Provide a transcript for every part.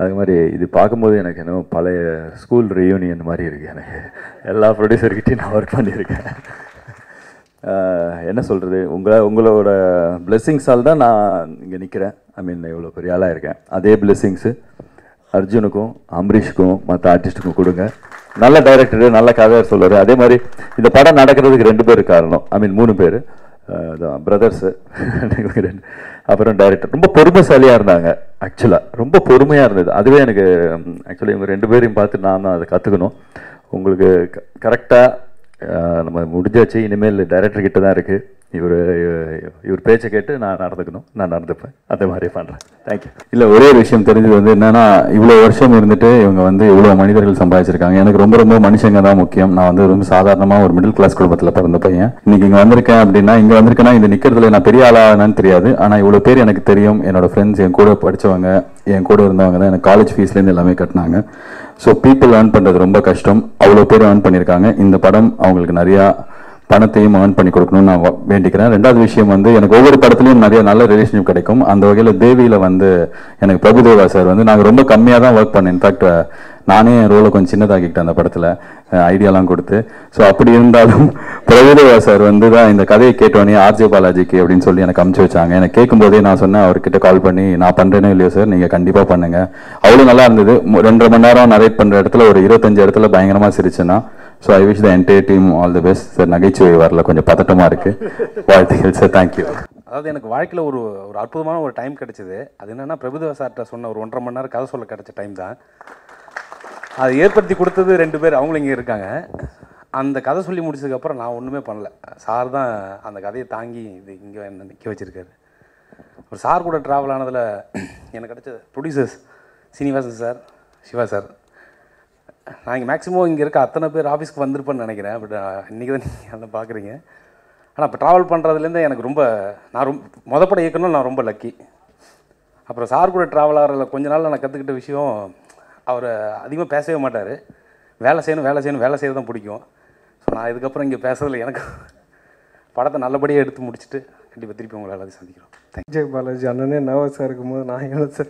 அது மாதிரி இது பார்க்கும்போது எனக்கு இன்னும் பழைய ஸ்கூல் ரியூனியன் மாதிரி இருக்குது எனக்கு எல்லா ப்ரொடியூசர்கிட்டையும் நான் ஒர்க் பண்ணியிருக்கேன் ஆஹ் என்ன சொல்கிறது உங்களை உங்களோட பிளெஸ்ஸிங்ஸால் தான் நான் இங்கே நிற்கிறேன் ஐ மீன் இவ்வளோ பெரிய ஆளாக இருக்கேன் அதே பிளெஸ்ஸிங்ஸு அர்ஜுனுக்கும் அம்பரீஷுக்கும் மற்ற ஆர்டிஸ்ட்டுக்கும் கொடுங்க நல்ல டைரக்டர் நல்ல கதை சொல்லுவார் அதே மாதிரி இந்த படம் நடக்கிறதுக்கு ரெண்டு பேர் காரணம் ஐ மீன் மூணு பேர் பிரதர்ஸு ரெண்டு அப்புறம் டைரக்டர் ரொம்ப பொறுமைசாலியாக இருந்தாங்க ஆக்சுவலாக ரொம்ப பொறுமையாக இருந்தது அதுவே எனக்கு ஆக்சுவலி இவங்க ரெண்டு பேரையும் பார்த்து நான் தான் அதை கற்றுக்கணும் உங்களுக்கு கரெக்டாக நம்ம முடிஞ்சாச்சு இனிமேல் டைரக்டர் கிட்ட தான் இருக்குது இவர் இவர் பேச்சை கேட்டு நான் நடந்துக்கணும் நான் நடந்துப்பேன் அந்த மாதிரி பண்ணுறேன் தேங்க்யூ இல்ல ஒரே ஒரு விஷயம் தெரிஞ்சது வந்து என்னன்னா இவ்வளவு வருஷம் இருந்துட்டு இவங்க வந்து இவ்வளவு மனிதர்கள் சம்பாதிச்சிருக்காங்க எனக்கு ரொம்ப ரொம்ப மனுஷங்க தான் முக்கியம் நான் வந்து ரொம்ப சாதாரணமா ஒரு மிடில் கிளாஸ் குடும்பத்துல பிறந்த பையன் இன்னைக்கு இங்க வந்திருக்கேன் அப்படின்னா இங்க வந்திருக்கேன்னா இந்த நிக்கிறதுல நான் பெரிய ஆளானு தெரியாது ஆனா இவ்வளவு பேர் எனக்கு தெரியும் என்னோட ஃப்ரெண்ட்ஸ் என் கூட படிச்சவங்க என் கூட இருந்தவங்க தான் எனக்கு காலேஜ் ஃபீஸ்ல இருந்து எல்லாமே கட்டினாங்க ஸோ பீப்புள் ஏர்ன் பண்றது ரொம்ப கஷ்டம் அவ்வளவு பேர் ஏர்ன் பண்ணியிருக்காங்க இந்த படம் அவங்களுக்கு நிறைய பணத்தையும் ஏர்ன் பண்ணி கொடுக்கணும்னு நான் வ- வேண்டிக்கிறேன் ரெண்டாவது விஷயம் வந்து எனக்கு ஒவ்வொரு படத்துலையும் நிறைய நல்ல ரிலேஷன்ஷிப் கிடைக்கும் அந்த வகையில் தேவியில வந்து எனக்கு பிரபுதேவா சார் வந்து நாங்கள் ரொம்ப கம்மியாக தான் ஒர்க் பண்ணேன் இன்ஃபேக்ட் நானே என் ரோலை கொஞ்சம் சின்னதாக்கிக்கிட்டேன் அந்த படத்தில் ஐடியாலாம் கொடுத்து ஸோ அப்படி இருந்தாலும் பிரபுதேவா சார் வந்து தான் இந்த கதையை கேட்டோன்னே ஆர்ஜே பாலாஜிக்கு அப்படின்னு சொல்லி எனக்கு அமுச்சு வச்சாங்க எனக்கு கேட்கும்போதே நான் சொன்னேன் அவர்கிட்ட கால் பண்ணி நான் பண்ணுறேனோ இல்லையோ சார் நீங்கள் கண்டிப்பாக பண்ணுங்க அவ்வளோ நல்லா இருந்தது மு- ரெண்டரை மணி நேரம் நரேட் பண்ணுற இடத்துல ஒரு இருபத்தஞ்சு இடத்துல பயங்கரமாக சிரிச்சேன்னா so I wish the entire team all the best sir நகைச்சுவை வரல கொஞ்சம் பதட்டமாக இருக்கு வாழ்த்துக்கள் சார் தேங்க்யூ அதாவது எனக்கு வாழ்க்கையில் ஒரு ஒரு அற்புதமான ஒரு டைம் கிடைச்சது அது என்னென்னா பிரபுதேவா சார்கிட்ட சொன்ன ஒரு ஒன்றரை மணி நேரம் கதை சொல்ல கிடைச்ச டைம் தான் அது ஏற்படுத்தி கொடுத்தது ரெண்டு பேர் அவங்களும் இங்கே இருக்காங்க அந்த கதை சொல்லி முடிச்சதுக்கப்புறம் நான் ஒன்றுமே பண்ணல சார் தான் அந்த கதையை தாங்கி இது இங்கே என்ன நிற்க வச்சுருக்காரு ஒரு சார் கூட ட்ராவல் ஆனதில் எனக்கு கிடைச்ச producers Srinivasan sir Siva sir நான் இங்கே மேக்ஸிமம் இங்கே இருக்க அத்தனை பேர் ஆஃபீஸ்க்கு வந்திருப்பேன்னு நினைக்கிறேன் பட் இன்றைக்கி தான் நீங்கள் அதை பார்க்குறீங்க ஆனால் இப்போ ட்ராவல் பண்ணுறதுலேருந்து எனக்கு ரொம்ப நான் ரொம்ப மொத படம் இயக்கணும் நான் ரொம்ப லக்கி அப்புறம் சார் கூட ட்ராவல் ஆகிறதுல கொஞ்ச நாள் நான் கற்றுக்கிட்ட விஷயம் அவர் அதிகமாக பேசவே மாட்டார் வேலை செய்யணும் வேலை செய்யணும் வேலை செய்ய தான் பிடிக்கும் ஸோ நான் இதுக்கப்புறம் இங்கே பேசுறதுல எனக்கு படத்தை நல்லபடியாக எடுத்து முடிச்சுட்டு கண்டிப்பாக திருப்பி உங்களை எல்லாத்தையும் சந்திக்கிறோம் தேங்க்யூ விஜய் பாலாஜி அண்ணனே நர்வஸாக இருக்கும்போது நான் என்ன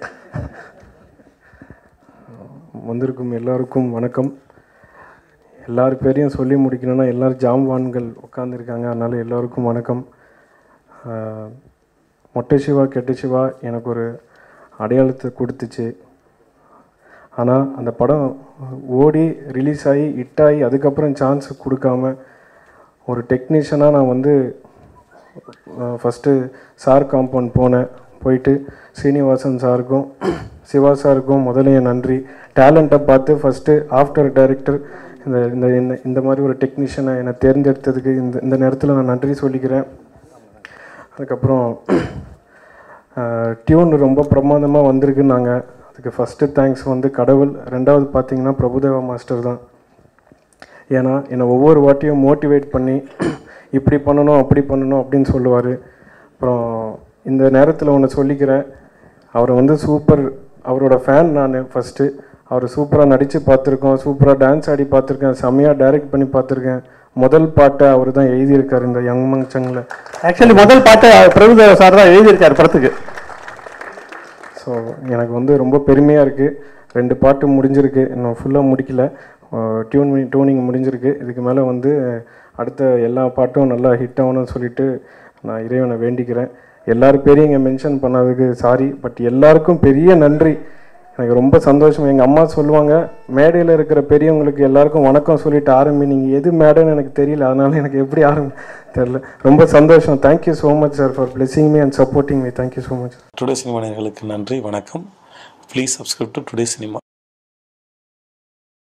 வந்திருக்கும் எல்லாருக்கும் வணக்கம் எல்லார் பேரையும் சொல்லி முடிக்கணும்னா எல்லாரும் ஜாம்வான்கள் உட்காந்துருக்காங்க அதனால எல்லாருக்கும் வணக்கம் ஆஹ், மொட்டை சிவா கெட்ட சிவா எனக்கு ஒரு அடையாளத்தை கொடுத்துச்சு ஆனால் அந்த படம் ஓடி ரிலீஸ் ஆகி ஹிட் ஆகி அதுக்கப்புறம் சான்ஸ் கொடுக்காம ஒரு டெக்னீஷியனாக நான் வந்து ஃபஸ்ட்டு சார் காம்பவுண்ட் போனேன் போயிட்டு சீனிவாசன் சாருக்கும் சிவா சாருக்கும் முதல்ல என் நன்றி டேலண்ட்டை பார்த்து ஃபஸ்ட்டு ஆஃப்டர் டைரக்டர் இந்த இந்த இந்த- இந்த மாதிரி ஒரு டெக்னீஷியனை என்னை தேர்ந்தெடுத்ததுக்கு இந்த இந்த நேரத்தில் நான் நன்றி சொல்லிக்கிறேன் அதுக்கப்புறம் டியூன் ரொம்ப பிரமாதமாக வந்திருக்குன்னாங்க அதுக்கு ஃபஸ்ட்டு தேங்க்ஸ் வந்து கடவுள் ரெண்டாவது பார்த்தீங்கன்னா பிரபுதேவா மாஸ்டர் தான் ஏன்னா என்னை ஒவ்வொரு வாட்டியும் மோட்டிவேட் பண்ணி இப்படி பண்ணணும் அப்படி பண்ணணும் அப்படின்னு சொல்லுவார் அப்புறம் இந்த நேரத்தில் ஒன்று சொல்லிக்கிறேன் அவரை வந்து சூப்பர் அவரோட ஃபேன் நான் ஃபஸ்ட்டு அவர் சூப்பராக நடித்து பார்த்துருக்கோம் சூப்பராக டான்ஸ் ஆடி பார்த்துருக்கேன் செம்மையாக டைரக்ட் பண்ணி பார்த்துருக்கேன் முதல் பாட்டை அவர் தான் எழுதியிருக்காரு இந்த யங் மங்சங்கில் ஆக்சுவலி முதல் பாட்டு பிரபுதேவா சார் தான் எழுதியிருக்காரு படத்துக்கு ஸோ எனக்கு வந்து ரொம்ப பெருமையாக இருக்குது ரெண்டு பாட்டு முடிஞ்சிருக்கு இன்னும் ஃபுல்லாக முடிக்கல டியூன் டியூனிங் முடிஞ்சிருக்கு இதுக்கு மேலே வந்து அடுத்த எல்லா பாட்டும் நல்லா ஹிட் ஆகணும்னு சொல்லிட்டு நான் இறைவனை வேண்டிக்கிறேன் எல்லார் பேரையும் இங்கே மென்ஷன் பண்ணதுக்கு சாரி பட் எல்லாருக்கும் பெரிய நன்றி எனக்கு ரொம்ப சந்தோஷம் எங்கள் அம்மா சொல்லுவாங்க மேடையில் இருக்கிற பெரியவங்களுக்கு எல்லாருக்கும் வணக்கம் சொல்லிட்டு ஆரம்பி நீங்கள் எது மேடைன்னு எனக்கு தெரியல அதனால எனக்கு எப்படி ஆரம்பி தெரில ரொம்ப சந்தோஷம் thank you so much sir for blessing me and supporting me thank you so much today cinema நேயர்களுக்கு நன்றி வணக்கம் please subscribe to today cinema